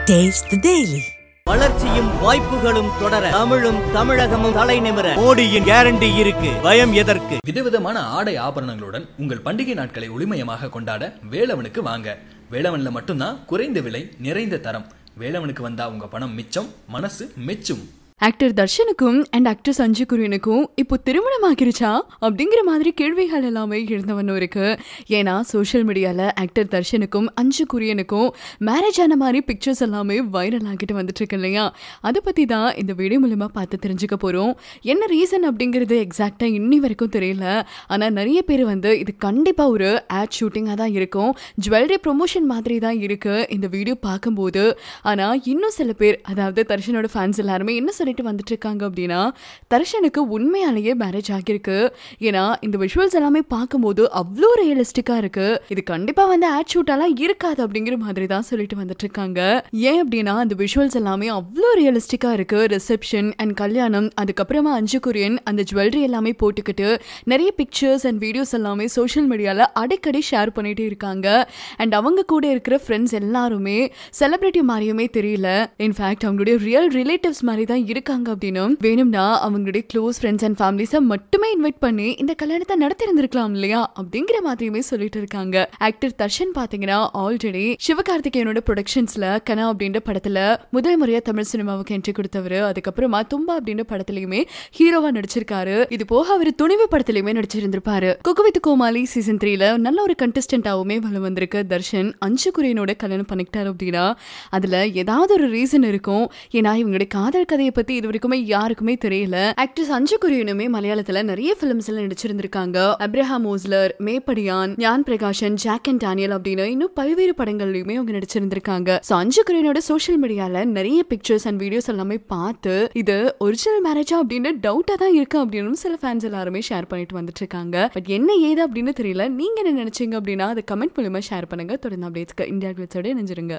Taste the Daily. வளர்ச்சியும் வாய்ப்புகளும் தொடர தமிழும் தமிழகமும் தலை நிமிர மோடியின் கேரண்டி இருக்கு பயம் எதற்கு விதவிதமான ஆடை ஆபரணங்களுடன் உங்கள் பண்டிகை நாட்களை ஒளிமயமாக கொண்டாட வேலவனுக்கு வாங்க வேலவன்ல மட்டும்தான் குறைந்த விலை நிறைந்த தரம் வேலவனுக்கு வந்தா உங்க பணம் மிச்சம் மனசு மெச்சும் ஆக்டர் தர்ஷனுக்கும் அண்ட் ஆக்டர் சஞ்சய் குரியனுக்கும் இப்போ திருமணம் ஆகிருச்சா அப்படிங்கிற மாதிரி கேள்விகள் எல்லாமே எழுந்தவனும் இருக்கு ஏன்னா சோஷியல் மீடியாவில் ஆக்டர் தர்ஷனுக்கும் அஞ்சு குரியனுக்கும் மேரேஜ் ஆன மாதிரி பிக்சர்ஸ் எல்லாமே வைரல் ஆகிட்டு வந்துட்டு இருக்கு இல்லையா அதை பற்றி தான் இந்த வீடியோ மூலமாக பார்த்து தெரிஞ்சுக்க போகிறோம் என்ன ரீசன் அப்படிங்கிறது எக்ஸாக்டாக இன்னி வரைக்கும் தெரியல ஆனால் நிறைய பேர் வந்து இது கண்டிப்பாக ஒரு ஆட் ஷூட்டிங்காக தான் இருக்கும் ஜுவல்லரி ப்ரொமோஷன் மாதிரி தான் இருக்கு இந்த வீடியோ பார்க்கும்போது ஆனால் இன்னும் சில பேர் அதாவது தர்ஷனோட ஃபேன்ஸ் எல்லாருமே என்ன சொல்லிட்டு வந்துட்டு இருக்காங்க அப்படின்னா தர்ஷனுக்கு உண்மையாலேயே மேரேஜ் ஆகியிருக்கு ஏன்னா இந்த விஷுவல்ஸ் எல்லாமே பார்க்கும்போது அவ்வளோ ரியலிஸ்டிக்காக இருக்கு இது கண்டிப்பாக வந்து ஆட் ஷூட்டாலாம் இருக்காது அப்படிங்கிற மாதிரி தான் சொல்லிட்டு வந்துட்டு இருக்காங்க ஏன் அப்படின்னா அந்த விஷுவல்ஸ் எல்லாமே அவ்வளோ ரியலிஸ்டிக்காக இருக்கு ரிசப்ஷன் அண்ட் கல்யாணம் அதுக்கப்புறமா அஞ்சு குரியன் அந்த ஜுவல்லரி எல்லாமே போட்டுக்கிட்டு நிறைய பிக்சர்ஸ் அண்ட் வீடியோஸ் எல்லாமே சோஷியல் மீடியாவில் அடிக்கடி ஷேர் பண்ணிட்டே இருக்காங்க அண்ட் அவங்க கூட இருக்கிற ஃப்ரெண்ட்ஸ் எல்லாருமே செலிபிரிட்டி மாதிரியுமே தெரியல இன்ஃபேக்ட் அவங்களுடைய ரியல் ரிலேட்டிவ்ஸ் மாதிரி தான் இருக்காங்க அப்படின்னும் வேணும்னா அவங்களுடைய க்ளோஸ் ஃப்ரெண்ட்ஸ் அண்ட் ஃபேமிலிஸை மட்டுமே இன்வைட் பண்ணி இந்த கல்யாணத்தை நடத்திருந்திருக்கலாம் இல்லையா அப்படிங்கிற மாதிரியுமே சொல்லிட்டு இருக்காங்க ஆக்டர் தர்ஷன் பாத்தீங்கன்னா ஆல்ரெடி சிவகார்த்திகேயனோட ப்ரொடக்ஷன்ஸ்ல கனா அப்படின்ற படத்துல முதல் முறையா தமிழ் சினிமாவுக்கு என்ட்ரி கொடுத்தவர் அதுக்கப்புறமா தும்பா அப்படின்ற படத்துலயுமே ஹீரோவா நடிச்சிருக்காரு இது போக அவர் துணிவு படத்துலயுமே நடிச்சிருந்திருப்பாரு குக்கு வித் கோமாளி சீசன் த்ரீல நல்ல ஒரு கண்டஸ்டன்டாவுமே வலம் வந்திருக்கு தர்ஷன் அஞ்சு குரியனோட கல்யாணம் பண்ணிக்கிட்டாரு அப்படின்னா அதுல ஏதாவது ஒரு ரீசன் இருக்கும் ஏன்னா இவங்களுடைய காதல் கதையை பத்தி இது வரைக்குமே யாருக்குமே தெரியல ஆக்ட்ரஸ் அஞ்சு குரியனுமே மலையாளத்துல நிறைய பிலிம்ஸ் எல்லாம் நடிச்சிருந்திருக்காங்க அப்ரஹாம் ஓஸ்லர் மேப்படியான் ஞான் பிரகாஷன் ஜாக் அண்ட் டேனியல் அப்படின்னு இன்னும் பல்வேறு படங்கள்லயுமே அவங்க நடிச்சிருந்திருக்காங்க ஸோ அஞ்சு குரியனோட சோஷியல் மீடியால நிறைய பிக்சர்ஸ் அண்ட் வீடியோஸ் எல்லாமே பார்த்து இது ஒரிஜினல் மேரேஜா அப்படின்னு டவுட்டா தான் இருக்கு அப்படின்னு சில ஃபேன்ஸ் எல்லாருமே ஷேர் பண்ணிட்டு வந்துட்டு இருக்காங்க பட் என்ன ஏது அப்படின்னு தெரியல நீங்க என்ன நினைச்சீங்க அப்படின்னா அதை கமெண்ட் மூலமா ஷேர் பண்ணுங்க தொடர்ந்து அப்டேட்ஸ்க்கு இந்தியா கிளிட்ஸோட இணைஞ்சிருங்க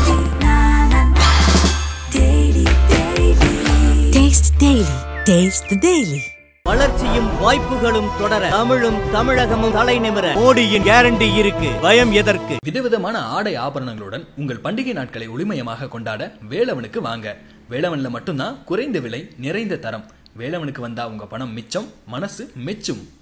Taste Daily. Taste the Daily. வளர்ச்சியும் வாய்ப்புகளும் தொடர தமிழும் தமிழகமும் தலை நிமிர மோடியின் கேரண்டி இருக்கு பயம் எதற்கு விதவிதமான ஆடை ஆபரணங்களுடன் உங்கள் பண்டிகை நாட்களை ஒளிமயமாக கொண்டாட வேலவனுக்கு வாங்க வேலவன்ல மட்டும்தான் குறைந்த விலை நிறைந்த தரம் வேலவனுக்கு வந்தா உங்க பணம் மிச்சம் மனசு மெச்சும்